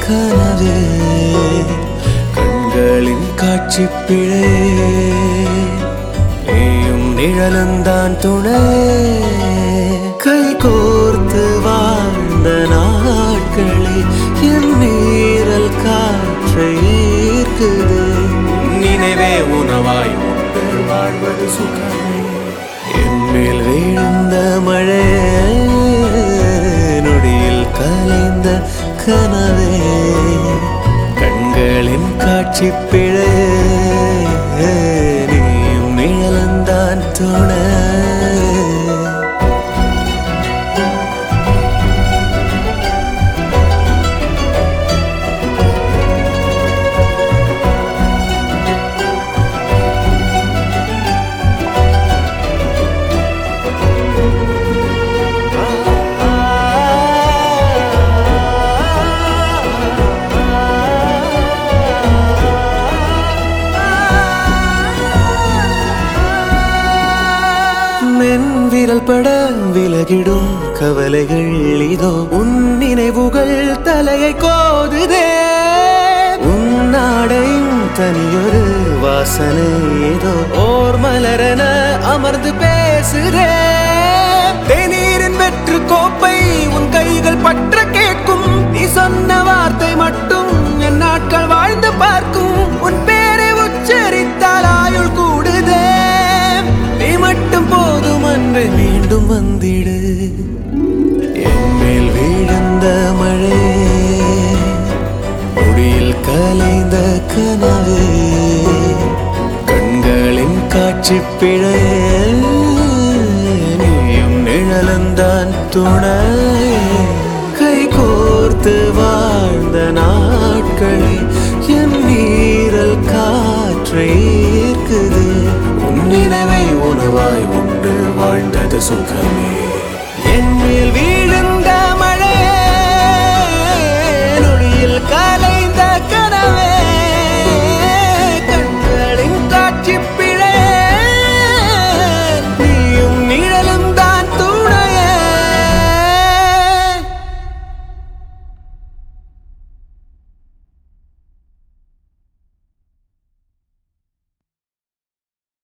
கனவே கண்களின் காட்சி பிழை நீயும் நிழலந்தான் துணை கை கோர்த்து வாழ்ந்த நாட்களே என் நீரல் காற்றை ஈர்க்குது நினைவே உணவாய் உண்டு வாழ்வது சுகமே என் மேல் விழுந்த மழை நொடியில் கலைந்த கனவே கண்களின் காட்சி பிழை நீயும் நிழலந்தான் துணை மென் விரல் பட விலகிடும் கவலைகள் இதோ உன் நினைவுகள் தலையை கோதுதே உன்னாடையும் தனியொரு வாசனை ஏதோ ஓர் மலரென அமர்ந்து பேசுதே தேநீரின் வெற்று கோப்பை உன் கைகள் பற்ற கேட்கும் நீ சொன்ன வார்த்தை மட்டும் என் நாட்கள் வாழ்ந்து பார்க்கும் உன் பேரை உச்சரித்தால் ஆயுள் கூடுதே நீ மட்டும் போதும் அன்று மீண்டும் வந்திடு என் மேல் விழுந்த மழை முடியில் கலைந்த கனவு கண்களின் காட்சி பிழை நீயும் நிழலந்தான் துணை கை கோர்த்து வாழ்ந்த நாட்களை என் நீரல் காற்றை ஈர்க்குது உன் நினைவை உணவாய் உண்டு வாழ்ந்தது சுகமே